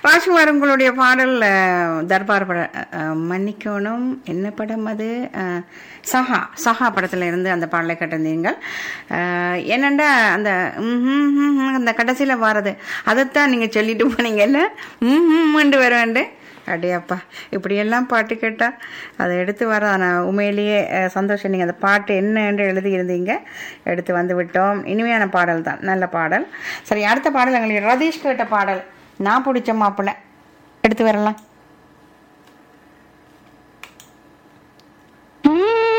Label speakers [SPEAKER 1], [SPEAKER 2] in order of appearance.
[SPEAKER 1] ராஜ்குமார் உங்களுடைய பாடல் அஹ், தர்பார் பட அஹ், மன்னிக்கணும் என்ன படம் அது அஹ், சஹா சஹா படத்துல இருந்து அந்த பாடலை கேட்டிருந்தீங்க அஹ், என்னண்டா அந்த ம்ஹும், ம்ஹும், அந்த கடைசியில வாரது அதைத்தான் நீங்க சொல்லிட்டு போனீங்கல்ல ம் வருவேன்ட்டு அடையாப்பா இப்படியெல்லாம் பாட்டு கேட்டால் அதை எடுத்து வர நான் உண்மையிலேயே அஹ், சந்தோஷம் நீங்கள் அந்த பாட்டு என்ன என்று எழுதியிருந்தீங்க எடுத்து வந்து விட்டோம் இனிமையான பாடல் தான் நல்ல பாடல் சரி அடுத்த பாடல் எங்களுக்கு ரதீஷ் கேட்ட பாடல் நான் பிடிச்ச மாப்பிள்ளை எடுத்து வரலாம்
[SPEAKER 2] ம்